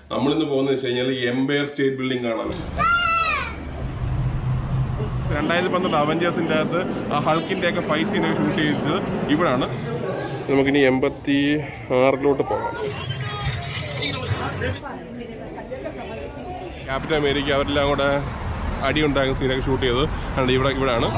നമ്മളിന്ന് പോകുന്നത് വെച്ച് കഴിഞ്ഞാൽ എംപയർ സ്റ്റേറ്റ് ബിൽഡിംഗ് കാണാൻ രണ്ടായിരത്തി പന്ത്രണ്ട് അവഞ്ചേഴ്സിന്റെ അകത്ത് ആ ഹൾക്കിന്റെ ഒക്കെ ഫൈറ്റ് സീനൊക്കെ ഷൂട്ട് ചെയ്തത് ഇവിടാണ് നമുക്കിനി എൺപത്തി ആറിലോട്ട് പോകാം ക്യാപ്റ്റൻ അമേരിക്ക അവരെല്ലാം കൂടെ അടി ഉണ്ടാകുന്ന സീനൊക്കെ ഷൂട്ട് ചെയ്തത് അതുകൊണ്ട് ഇവിടെ ഇവിടാണ്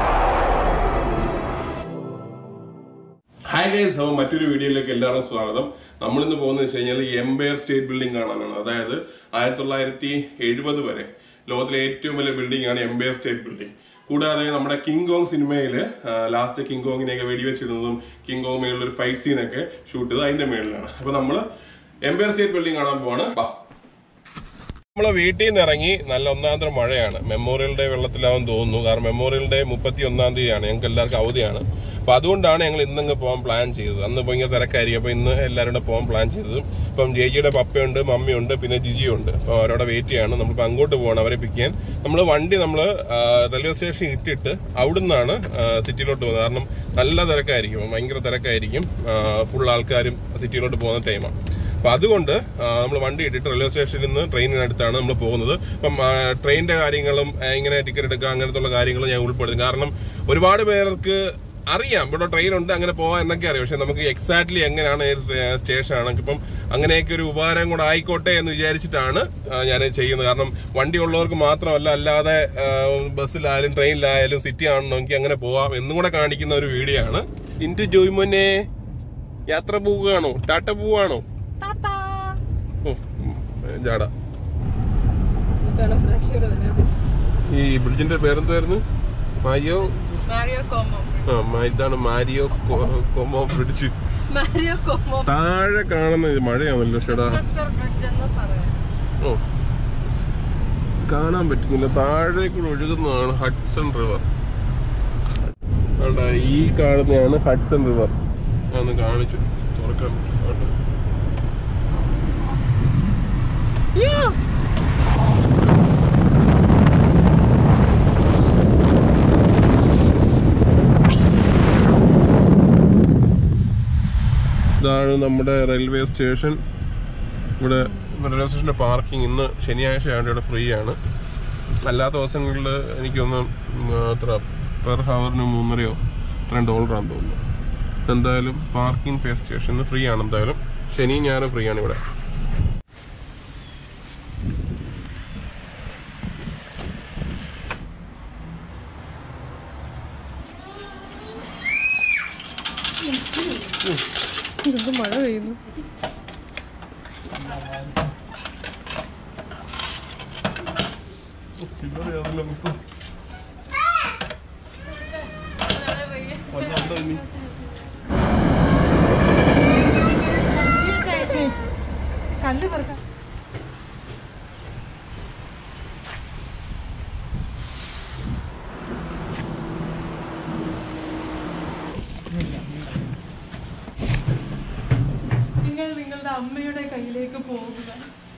ഹായ് ഗൈസ് അപ്പോൾ മറ്റൊരു വീഡിയോയിലേക്ക് എല്ലാവർക്കും സ്വാഗതം നമ്മളിന്ന് പോകുന്നത് വെച്ച് കഴിഞ്ഞാൽ എംപയർ സ്റ്റേറ്റ് ബിൽഡിംഗ് കാണാനാണ് അതായത് ആയിരത്തി തൊള്ളായിരത്തി എഴുപത് വരെ ലോകത്തിലെ ഏറ്റവും വലിയ ബിൽഡിംഗ് ആണ് എംപയർ സ്റ്റേറ്റ് ബിൽഡിംഗ് കൂടാതെ നമ്മുടെ കിങ് കോങ് സിനിമയിൽ ലാസ്റ്റ് കിങ് കോങ്ങിനെയൊക്കെ വെടിവെച്ചിരുന്നതും കിങ് കോങ് മേളിൽ ഒരു ഫൈറ്റ് സീനൊക്കെ ഷൂട്ട് ചെയ്തത് അതിന്റെ മേളിലാണ് അപ്പൊ നമ്മൾ എംപയർ സ്റ്റേറ്റ് ബിൽഡിംഗ് കാണാൻ പോവാണ് ബാ നമ്മളെ വീട്ടിൽ നിന്ന് ഇറങ്ങി നല്ല ഒന്നാം തരം മഴയാണ് മെമ്മോറിയൽ ഡേ വെള്ളത്തിലാവും തോന്നുന്നു കാരണം മെമ്മോറിയൽ ഡേ മുപ്പത്തി ഒന്നാം തീയതിയാണ് ഞങ്ങൾക്ക് എല്ലാവർക്കും അവധിയാണ് അപ്പൊ അതുകൊണ്ടാണ് ഞങ്ങൾ ഇന്നങ്ങ് പോകാൻ പ്ലാൻ ചെയ്തത് അന്ന് ഭയങ്കര തിരക്കായിരിക്കും അപ്പൊ ഇന്ന് എല്ലാവരും കൂടെ പോകാൻ പ്ലാൻ ചെയ്തത് ഇപ്പം ജേജിയുടെ പപ്പയുണ്ട് മമ്മിയുണ്ട് പിന്നെ ജിജിയുണ്ട് അപ്പൊ അവരോടെ വെയിറ്റ് ചെയ്യാണ് നമ്മളിപ്പോ അങ്ങോട്ട് പോകണം അവരെ പിക്ക് ചെയ്യാൻ നമ്മൾ വണ്ടി നമ്മൾ റെയിൽവേ സ്റ്റേഷൻ ഇട്ടിട്ട് അവിടുന്നാണ് സിറ്റിയിലോട്ട് പോകുന്നത് കാരണം നല്ല തിരക്കായിരിക്കും ഭയങ്കര തിരക്കായിരിക്കും ഫുൾ ആൾക്കാരും സിറ്റിയിലോട്ട് പോകുന്ന ടൈമാണ് അപ്പൊ അതുകൊണ്ട് നമ്മൾ വണ്ടി ഇട്ടിട്ട് റെയിൽവേ സ്റ്റേഷനിൽ നിന്ന് ട്രെയിനിനടുത്താണ് നമ്മൾ പോകുന്നത് അപ്പം ആ, ട്രെയിനിന്റെ കാര്യങ്ങളും ആ, ഇങ്ങനെ ടിക്കറ്റ് എടുക്കുക അങ്ങനത്തെ കാര്യങ്ങളും ഞാൻ ഉൾപ്പെടുത്തും കാരണം ഒരുപാട് പേർക്ക് അറിയാം ഇവിടെ ട്രെയിൻ ഉണ്ട് അങ്ങനെ പോവാം എന്നൊക്കെ അറിയാം പക്ഷെ നമുക്ക് എക്സാക്ട്ലി എങ്ങനെയാണ് സ്റ്റേഷൻ ആണെങ്കിൽ ഇപ്പം അങ്ങനെയൊക്കെ ഒരു ഉപകാരം കൂടെ ആയിക്കോട്ടെ എന്ന് വിചാരിച്ചിട്ടാണ് ഞാൻ ചെയ്യുന്നത് കാരണം വണ്ടി ഉള്ളവർക്ക് മാത്രമല്ല അല്ലാതെ ആ, ബസ്സിലായാലും ട്രെയിനിലായാലും സിറ്റി ആണെന്നെങ്കിൽ അങ്ങനെ പോവാം എന്നും കൂടെ കാണിക്കുന്ന ഒരു വീഡിയോ ആണ് ഇൻറ്റു ജോയ്മോനെ യാത്ര പോവുകയാണോ ടാറ്റ പോവുകയാണോ ഓ, ഉം, ജാട വേണം പ്രേക്ഷകർ വരാതെ ഈ ബ്രിഡ്ജിന്റെ പേരെന്തായിരുന്നു മാരിയോ മാരിയോ കോമോ ആ മാ- ഇതാണ് മാരിയോ കോ- കോമോ ബ്രിഡ്ജ് മാരിയോ കോമോ താഴെ കാണുന്ന ഇത് മഴയാണല്ലോ ഷെടാ സിസ്റ്റർ ബ്രിഡ്ജ് എന്ന് പറയാം ഓ കാണാൻ പറ്റുന്നില്ല താഴേക്കൂടെ ഒഴുകുന്നതാണ് ഹഡ്സൺ റിവർ അവിടെ ഈ കാണുന്നതാണ് ഹഡ്സൺ റിവർ ഒന്ന് കാണിച്ചു തുറക്കാൻ അവിടെ. ഇതാണ് നമ്മുടെ റെയിൽവേ സ്റ്റേഷൻ ഇവിടെ റെയിൽവേ സ്റ്റേഷൻ്റെ പാർക്കിംഗ് ഇന്ന് ശനിയാഴ്ച ആയതുകൊണ്ട് ഇവിടെ ഫ്രീ ആണ് അല്ലാത്ത ദിവസങ്ങളിൽ എനിക്കൊന്ന് എത്ര പെർ ഹവറിന് മൂന്നരയോ ഇത്രയും ഡോളറാണെന്ന് തോന്നുന്നു എന്തായാലും പാർക്കിംഗ് പേ സ്റ്റേഷന് ഫ്രീ ആണ് എന്തായാലും ശനി ഞായറും ഫ്രീ ആണ് ഇവിടെ ഇതൊക്കെ മഴ പെയ്യുന്നു കല്ല് പെറുക്കാം നിങ്ങൾ നിങ്ങളുടെ അമ്മയുടെ കയ്യിലേക്ക് പോകുക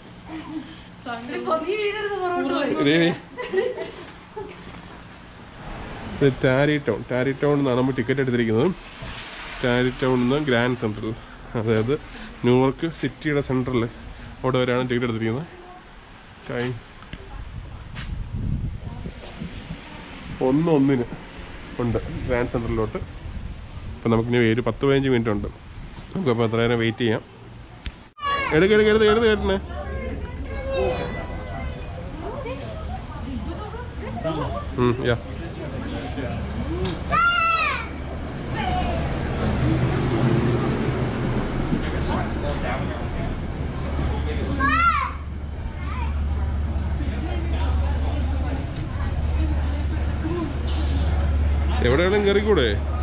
ഇത് ടാരി ടൗൺ ടാരി ടൗൺ എന്നാണ് നമ്മൾ ടിക്കറ്റ് എടുത്തിരിക്കുന്നത് ടാരി ടൗണിൽ നിന്ന് ഗ്രാൻഡ് സെൻട്രൽ അതായത് ന്യൂയോർക്ക് സിറ്റിയുടെ സെൻട്രൽ അവിടെ വരെയാണ് ടിക്കറ്റ് എടുത്തിരിക്കുന്നത് ടൈം ഒന്ന് ഒന്നിന് ഉണ്ട് ഗ്രാൻഡ് സെൻട്രലിലോട്ട് അപ്പം നമുക്കിനി ഒരു പത്ത് പതിനഞ്ച് മിനിറ്റ് ഉണ്ട് നമുക്കപ്പോൾ അത്ര നേരം വെയിറ്റ് ചെയ്യാം എടുക്ക് എടുക്ക് എടുത്ത് എടുത്ത് കേട്ടണേ ഉം, യാ എവിടെയാണെങ്കിലും കയറിക്കൂടെ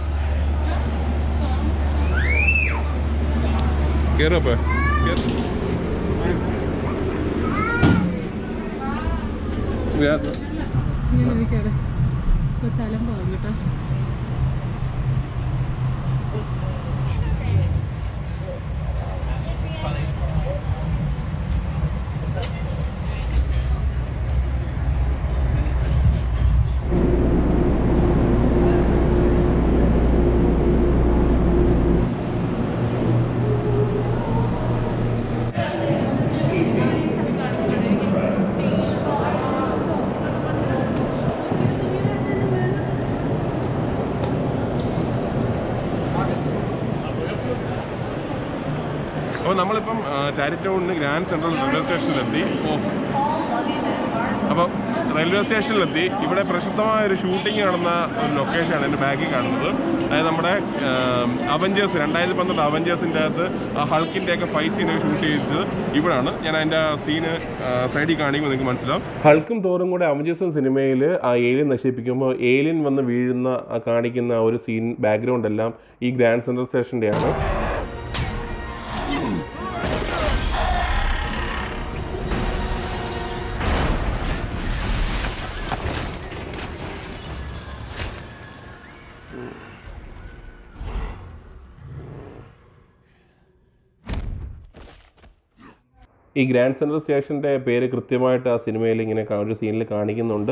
കേറപ്പ ഇങ്ങനെ ഇരിക്കാതെ കൊച്ചാലം പോകും കേട്ടോ Casey ടാരിറ്റൗണിന് ഗ്രാൻഡ് സെൻട്രൽ റെയിൽവേ സ്റ്റേഷനിലെത്തി ഓ അപ്പം റെയിൽവേ സ്റ്റേഷനിലെത്തി ഇവിടെ പ്രശസ്തമായ ഒരു ഷൂട്ടിംഗ് നടന്ന ഒരു ലൊക്കേഷനാണ് എൻ്റെ ബാക്കിൽ കാണുന്നത് അതായത് നമ്മുടെ അവഞ്ചേഴ്സ് രണ്ടായിരത്തി പന്ത്രണ്ട് അവഞ്ചേഴ്സിൻ്റെ അകത്ത് ആ ഹൾക്കിൻ്റെ ഒക്കെ ഫൈറ്റ് സീനൊക്കെ ഷൂട്ട് ചെയ്തത് ഇവിടാണ് ഞാൻ അതിൻ്റെ സീന് സൈഡിൽ കാണിക്കുമ്പോൾ നിങ്ങൾക്ക് മനസ്സിലാവും ഹൾക്കും തോറും കൂടെ അവഞ്ചേഴ്സും സിനിമയിൽ ആ ഏലിയൻ നശിപ്പിക്കുമ്പോൾ ഏലിയൻ വന്ന് വീഴുന്ന ആ കാണിക്കുന്ന ആ ഒരു സീൻ ബാക്ക്ഗ്രൗണ്ട് എല്ലാം ഈ ഗ്രാൻഡ് സെൻട്രൽ സ്റ്റേഷൻ്റെയാണ് ഈ ഗ്രാൻഡ് സെൻട്രൽ സ്റ്റേഷൻ്റെ പേര് കൃത്യമായിട്ട് ആ സിനിമയിൽ ഇങ്ങനെ കാ- ഒരു സീനിൽ കാണിക്കുന്നുണ്ട്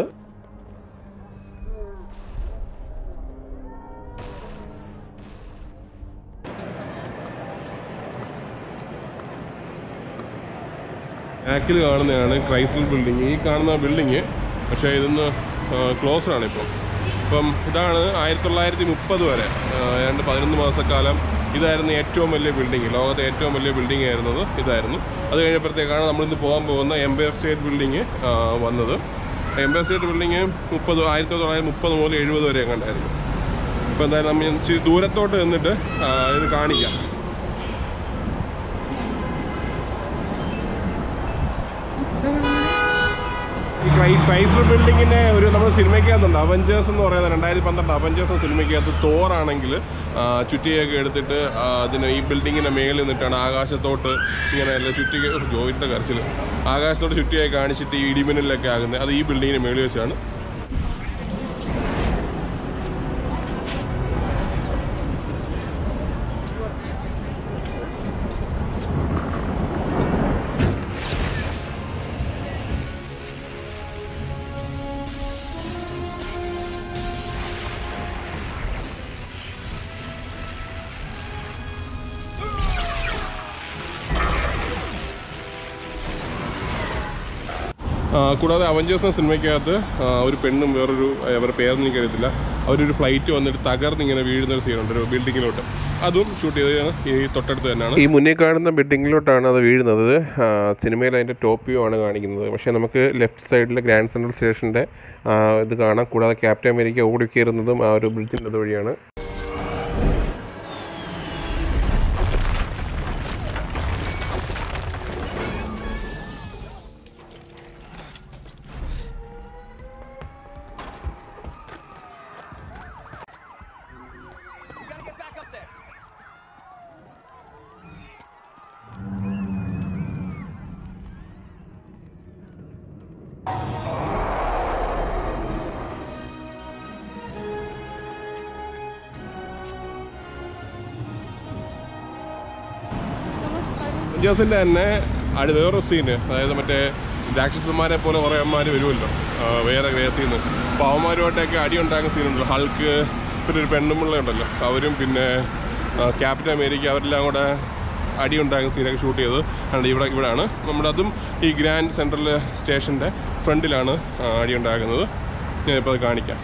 ബാക്കിൽ കാണുന്നതാണ് ക്രൈസ്ലർ ബിൽഡിംഗ് ഈ കാണുന്ന ബിൽഡിങ് പക്ഷേ ഇതൊന്ന് ക്ലോസ് ആണ് ഇപ്പം ഇപ്പം ഇതാണ് ആയിരത്തി തൊള്ളായിരത്തി മുപ്പത് വരെ ആ, ഏതാണ്ട് പതിനൊന്ന് മാസക്കാലം ഇതായിരുന്നു ഏറ്റവും വലിയ ബിൽഡിംഗ് ലോകത്തെ ഏറ്റവും വലിയ ബിൽഡിംഗ് ആയിരുന്നത് ഇതായിരുന്നു അത് കഴിഞ്ഞപ്പോഴത്തേക്കാണ് നമ്മളിന്ന് പോകാൻ പോകുന്ന എംപയർ സ്റ്റേറ്റ് ബിൽഡിംഗ് വന്നത് എംപയർ സ്റ്റേറ്റ് ബിൽഡിംഗ് മുപ്പത് ആയിരത്തി തൊള്ളായിരത്തി മുപ്പത് മുതൽ എഴുപത് വരെ കണ്ടായിരുന്നു ഇപ്പോൾ എന്തായാലും നമ്മൾ ഇച്ചിരി ദൂരത്തോട്ട് നിന്നിട്ട് ആ, ഇത് കാണിക്കാം ഈ ക്രൈ- ക്രൈസ്ലർ ബിൽഡിങ്ങിന്റെ ഒരു നമ്മൾ സിനിമയ്ക്കകത്തുണ്ട് അവഞ്ചേഴ്സ് എന്ന് പറയുന്നത് രണ്ടായിരത്തി പന്ത്രണ്ട് അവഞ്ചേഴ്സ് എന്ന സിനിമയ്ക്കകത്ത് തോറാണെങ്കിൽ ചുറ്റിയൊക്കെ എടുത്തിട്ട് ആ, അതിന് ഈ ബിൽഡിങ്ങിന്റെ മേളിൽ നിന്നിട്ടാണ് ആകാശത്തോട്ട് ഇങ്ങനെ അല്ല ചുറ്റി ജോയിന്റെ കരച്ചിൽ ആകാശത്തോട്ട് ചുറ്റിയൊക്കെ കാണിച്ചിട്ട് ഈ ഇടിമിന്നലൊക്കെ ആകുന്നത് അത് ഈ ബിൽഡിങ്ങിന് മേളിൽ വെച്ചാണ് ആ, കൂടാതെ അവഞ്ചേഴ്സ് എന്ന സിനിമയ്ക്കകത്ത് ആ, ഒരു പെണ്ണും വേറൊരു അവരുടെ പേരൊന്നും എനിക്കറിയത്തില്ല അവരൊരു ഫ്ലൈറ്റ് വന്നിട്ട് തകർന്ന് ഇങ്ങനെ വീഴുന്ന ഒരു സീനുണ്ട് ഒരു ബിൽഡിങ്ങിലോട്ട് അതും ഷൂട്ട് ചെയ്തത് ഈ തൊട്ടടുത്ത് തന്നെയാണ് ഈ മുന്നേ കാണുന്ന ബിൽഡിങ്ങിലോട്ടാണ് അത് വീഴുന്നത് ആ, സിനിമയിൽ അതിൻ്റെ ടോപ്പ് വ്യൂ ആണ് കാണിക്കുന്നത് പക്ഷേ നമുക്ക് ലെഫ്റ്റ് സൈഡിൽ ഗ്രാൻഡ് സെൻട്രൽ സ്റ്റേഷൻ്റെ ഇത് കാണാം കൂടാതെ ക്യാപ്റ്റൻ അമേരിക്ക ഓടി കയറുന്നതും ആ ഒരു ബ്രിഡ്ജിൻ്റെ അതുവഴിയാണ് We gotta get back up there. ജോസിൻ്റെ തന്നെ അടി വേറൊരു സീന് അതായത് മറ്റേ രാക്ഷസന്മാരെ പോലെ കുറേ അമ്മമാർ വരുമല്ലോ ആ, വേറെ ഗ്രഹത്തിൽ നിന്ന് അപ്പോൾ അവന്മാരുമായിട്ടൊക്കെ അടി ഉണ്ടാക്കുന്ന സീനുണ്ടല്ലോ ഹൾക്ക് പിന്നെ ഒരു പെണ്ണുമ്പിള്ള ഉണ്ടല്ലോ അവരും പിന്നെ ആ, ക്യാപ്റ്റൻ അമേരിക്ക അവരെല്ലാം കൂടെ അടി ഉണ്ടാക്കുന്ന സീനൊക്കെ ഷൂട്ട് ചെയ്തത് ആണ് ഇവിടെ ഇവിടെയാണ് നമ്മുടെ അതും ഈ ഗ്രാൻഡ് സെൻട്രൽ സ്റ്റേഷൻ്റെ ഫ്രണ്ടിലാണ് ആ, അടി ഉണ്ടാക്കുന്നത് ഞാനിപ്പോൾ അത് കാണിക്കാം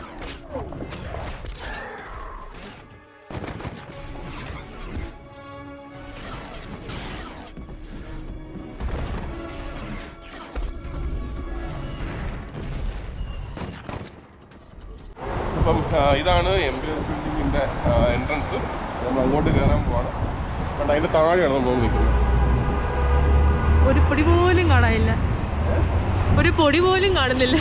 അപ്പം ആ, ഇതാണ് എം പി ബിൽഡിങ്ങിൻ്റെ എൻട്രൻസ് നമ്മൾ അങ്ങോട്ട് കയറാൻ പോവാണ് കണ്ട അതിൻ്റെ താഴെയാണ് നമ്മൾ നിൽക്കുന്നത് ഒരു പൊടി പോലും കാണാനില്ല ഒരു പൊടി പോലും കാണുന്നില്ല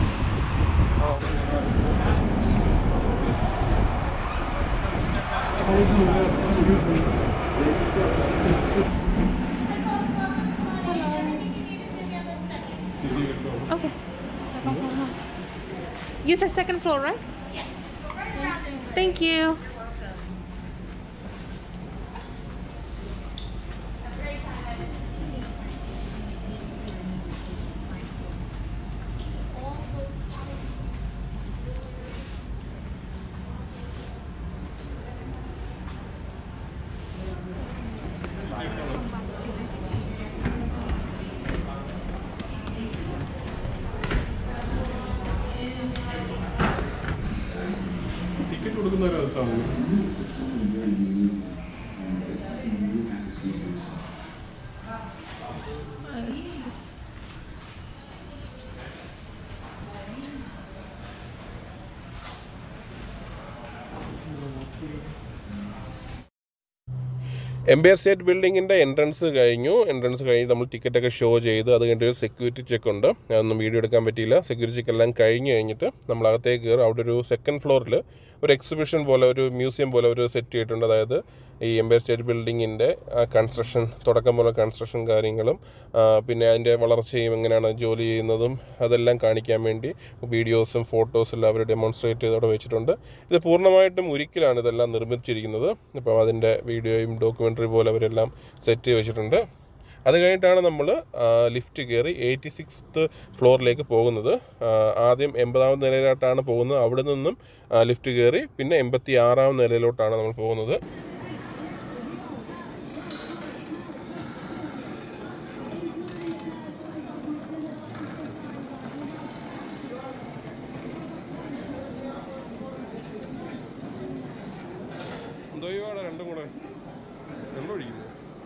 Okay. You said second floor, right? Yes. Thank you. Ticket കൊടുക്കുന്ന ഒരു സ്ഥലത്താണ് എംപയർ സ്റ്റേറ്റ് ബിൽഡിങ്ങിൻ്റെ എൻട്രൻസ് കഴിഞ്ഞു എൻട്രൻസ് കഴിഞ്ഞ് നമ്മൾ ടിക്കറ്റൊക്കെ ഷോ ചെയ്ത് അത് കഴിഞ്ഞിട്ട് ഒരു സെക്യൂരിറ്റി ചെക്ക് ഉണ്ട് അതൊന്നും വീഡിയോ എടുക്കാൻ പറ്റിയില്ല സെക്യൂരിറ്റി ചെക്ക് എല്ലാം കഴിഞ്ഞ് കഴിഞ്ഞിട്ട് നമ്മൾ അകത്തേക്ക് കയറി അവിടെ ഒരു സെക്കൻഡ് ഫ്ലോറിൽ ഒരു എക്സിബിഷൻ പോലെ ഒരു മ്യൂസിയം പോലെ ഒരു സെറ്റ് ചെയ്തിട്ടുണ്ട് അതായത് ഈ എംപയർ സ്റ്റേറ്റ് ബിൽഡിങ്ങിൻ്റെ കൺസ്ട്രക്ഷൻ തുടക്കം പോലെ കൺസ്ട്രക്ഷൻ കാര്യങ്ങളും ആ, പിന്നെ അതിൻ്റെ വളർച്ചയും എങ്ങനെയാണ് ജോലി ചെയ്യുന്നതും അതെല്ലാം കാണിക്കാൻ വേണ്ടി വീഡിയോസും ഫോട്ടോസും എല്ലാം അവർ ഡെമോൺസ്ട്രേറ്റ് ചെയ്ത് അവിടെ വെച്ചിട്ടുണ്ട് ഇത് പൂർണ്ണമായിട്ടും ഉരുക്കിലാണ് ഇതെല്ലാം നിർമ്മിച്ചിരിക്കുന്നത് അപ്പം അതിൻ്റെ വീഡിയോയും ഡോക്യുമെൻ്ററി പോലെ അവരെല്ലാം സെറ്റ് ചെയ്ത് വെച്ചിട്ടുണ്ട് അത് കഴിഞ്ഞിട്ടാണ് നമ്മൾ ലിഫ്റ്റ് കയറി എയ്റ്റി സിക്സ്ത് ഫ്ലോറിലേക്ക് പോകുന്നത് ആ, ആദ്യം എൺപതാമത് നിലയിലോട്ടാണ് പോകുന്നത് അവിടെ നിന്നും ലിഫ്റ്റ് കയറി പിന്നെ എൺപത്തി ആറാം നിലയിലോട്ടാണ് നമ്മൾ പോകുന്നത് എന്തോ രണ്ടും കൂടെ രണ്ടും ഒഴിക്കുന്നു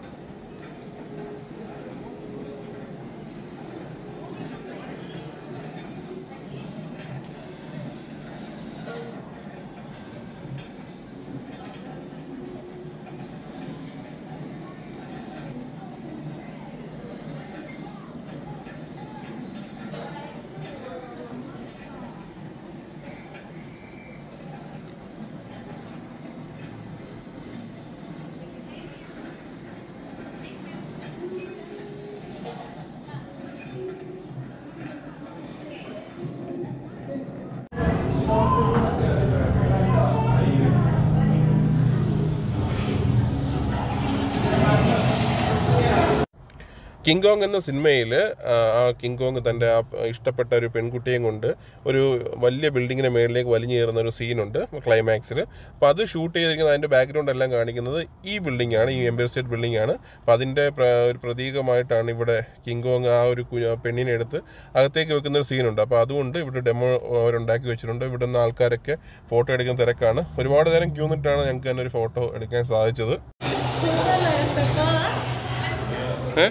കിങ് കോങ് എന്ന സിനിമയിൽ ആ കിങ് കോങ് തൻ്റെ ആ ഇഷ്ടപ്പെട്ട ഒരു പെൺകുട്ടിയെയും കൊണ്ട് ഒരു വലിയ ബിൽഡിങ്ങിൻ്റെ മേളിലേക്ക് വലിഞ്ഞു കയറുന്ന ഒരു സീനുണ്ട് ക്ലൈമാക്സിൽ അപ്പോൾ അത് ഷൂട്ട് ചെയ്തിരിക്കുന്ന അതിൻ്റെ ബാക്ക്ഗ്രൗണ്ട് എല്ലാം കാണിക്കുന്നത് ഈ ബിൽഡിംഗ് ആണ് ഈ എംബിയർ സ്റ്റേറ്റ് ബിൽഡിംഗ് ആണ് അപ്പോൾ അതിൻ്റെ പ്ര- ഒരു പ്രതീകമായിട്ടാണ് ഇവിടെ കിങ് കോങ് ആ ഒരു കു- പെണ്ണിനെ എടുത്ത് അകത്തേക്ക് വെക്കുന്ന ഒരു സീനുണ്ട് അപ്പോൾ അതുകൊണ്ട് ഇവിടെ ഡെമോ അവരുണ്ടാക്കി വെച്ചിട്ടുണ്ട് ഇവിടെ നിന്ന് ആൾക്കാരൊക്കെ ഫോട്ടോ എടുക്കുന്ന തിരക്കാണ് ഒരുപാട് നേരം ക്യൂ നിന്നിട്ടാണ് ഞങ്ങൾക്ക് തന്നെ ഒരു ഫോട്ടോ എടുക്കാൻ സാധിച്ചത് ഏ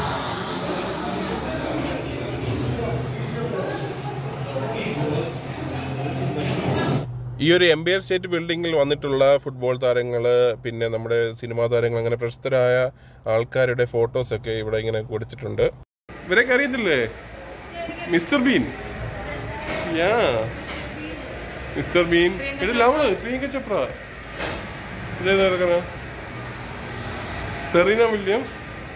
ഈ ഒരു എംപയർ സ്റ്റേറ്റ് ബിൽഡിങ്ങിൽ വന്നിട്ടുള്ള ഫുട്ബോൾ താരങ്ങൾ പിന്നെ നമ്മുടെ സിനിമാ താരങ്ങൾ അങ്ങനെ പ്രശസ്തരായ ആൾക്കാരുടെ ഫോട്ടോസൊക്കെ ഇവിടെ ഇങ്ങനെ കൊടുത്തിട്ടുണ്ട് ഇവരൊക്കെ അറിയത്തില്ലേ Mister Bean yeah Mister Bean ഇതിൽ അവള് പ്രിയങ്ക ചോപ്ര ഇതേതാ കിടക്കണ സെറീന വില്യംസ്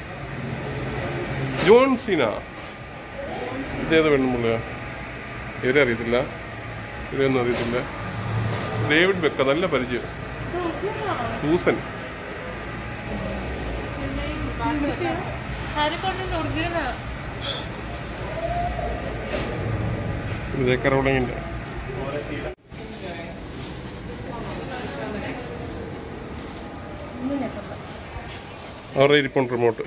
ജോൺ സീന ഇതേത് പെണ്ണുമുള്ള ഇവരെ അറിയത്തില്ല ഇവരെയൊന്നും അറിയത്തില്ല ഡേവിഡ് ബെക്ക നല്ല പരിചയം സൂസൻ ഹാരിക്കോട്ടിന്റെ ഒറിജിനൽ കരോളിങ്ങിന്റെ അവരുടെ ഇരിപ്പുണ്ട് remote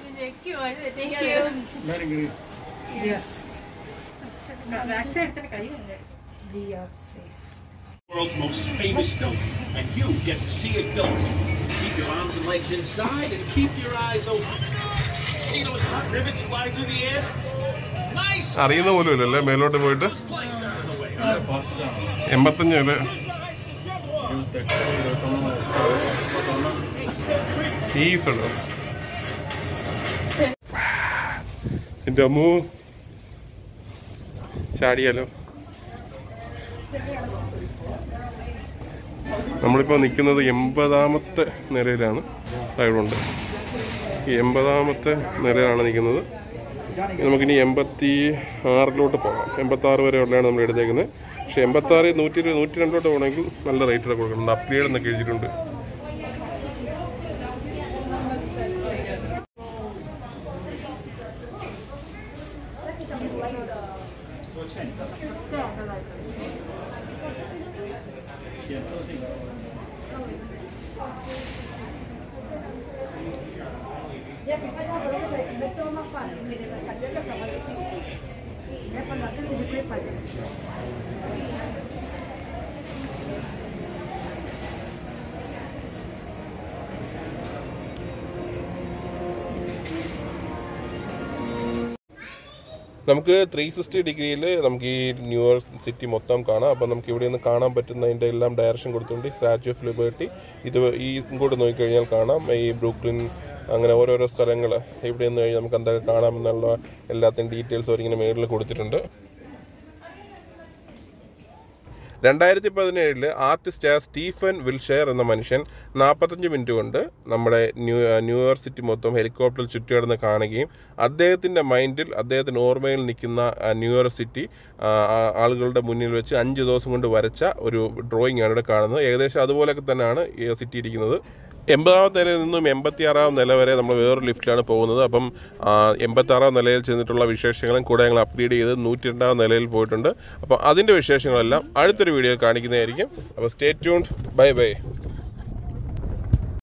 world's most famous building, and you get to see it built. Keep your arms and legs inside and keep your eyes open. See those hot rivets fly through the air? Nice! അറിയുന്ന പോലും ഇല്ലല്ലേ മേലോട്ട് പോയിട്ട് Place out of the way. എൺപത്തഞ്ച് അല്ലേ cheese ഉണ്ടോ എന്റെ അമ്മു ചാടിയാലോ നമ്മളിപ്പോൾ നിൽക്കുന്നത് എൺപതാമത്തെ നിലയിലാണ് അതുകൊണ്ട് ഈ എൺപതാമത്തെ നിലയിലാണ് നിൽക്കുന്നത് ഇനി നമുക്കിനി എൺപത്തി ആറിലോട്ട് പോകാം എൺപത്തി ആറ് വരെ ഉള്ളതാണ് നമ്മൾ എടുത്തേക്കുന്നത് പക്ഷേ എൺപത്തി ആറ് നൂറ്റി ഇരു- നൂറ്റി രണ്ടിലോട്ട് പോകണമെങ്കിൽ നല്ല റേറ്റിൽ കൊടുക്കണം അപ്ഗ്രേഡ് എന്നൊക്കെ എഴുതിയിട്ടുണ്ട് നമുക്ക് ത്രീ സിക്സ്റ്റി ഡിഗ്രിയിൽ നമുക്ക് ഈ ന്യൂയോർക്ക് സിറ്റി മൊത്തം കാണാം അപ്പോൾ നമുക്ക് ഇവിടെ നിന്ന് കാണാൻ പറ്റുന്നതിൻ്റെ എല്ലാം ഡയറക്ഷൻ കൊടുത്തുകൊണ്ട് സ്റ്റാച്യു ഓഫ് ലിബർട്ടി ഇത് ഈ ഇങ്ങോട്ട് നോക്കിക്കഴിഞ്ഞാൽ കാണാം ഈ ബ്രൂക്ലിൻ അങ്ങനെ ഓരോരോ സ്ഥലങ്ങൾ ഇവിടെ നിന്ന് കഴിഞ്ഞാൽ നമുക്ക് എന്തൊക്കെ കാണാമെന്നുള്ള എല്ലാത്തിനും ഡീറ്റെയിൽസ് അവരിങ്ങനെ മേളിൽ കൊടുത്തിട്ടുണ്ട് രണ്ടായിരത്തി പതിനേഴില് ആർട്ടിസ്റ്റായ സ്റ്റീഫൻ വിൽഷെയർ എന്ന മനുഷ്യൻ നാൽപ്പത്തഞ്ച് മിനിറ്റ് കൊണ്ട് നമ്മുടെ ന്യൂ ന്യൂയോർക്ക് സിറ്റി മൊത്തം ഹെലികോപ്റ്ററിൽ ചുറ്റുകിടന്ന് കാണുകയും അദ്ദേഹത്തിൻ്റെ മൈൻഡിൽ അദ്ദേഹത്തിൻ്റെ ഓർമ്മയിൽ നിൽക്കുന്ന ആ, ന്യൂയോർക്ക് സിറ്റി ആ, ആ, ആളുകളുടെ മുന്നിൽ വെച്ച് അഞ്ച് ദിവസം കൊണ്ട് വരച്ച ഒരു ഡ്രോയിങ് ആണ് ഇവിടെ കാണുന്നത് ഏകദേശം അതുപോലെയൊക്കെ തന്നെയാണ് ഈ സിറ്റി ഇരിക്കുന്നത് എൺപതാമത്തെ നിലയിൽ നിന്നും എൺപത്തി ആറാം നില വരെ നമ്മൾ വേറൊരു ലിഫ്റ്റിലാണ് പോകുന്നത് അപ്പം എൺപത്തി ആറാം നിലയിൽ ചെന്നിട്ടുള്ള വിശേഷങ്ങളും കൂടെ ഞങ്ങൾ അപ്ഗ്രേഡ് ചെയ്ത് നൂറ്റി രണ്ടാം നിലയിൽ പോയിട്ടുണ്ട് അപ്പം അതിൻ്റെ വിശേഷങ്ങളെല്ലാം അടുത്തൊരു വീഡിയോ കാണിക്കുന്നതായിരിക്കും അപ്പോൾ സ്റ്റേ ട്യൂൺഡ് ബൈ ബൈ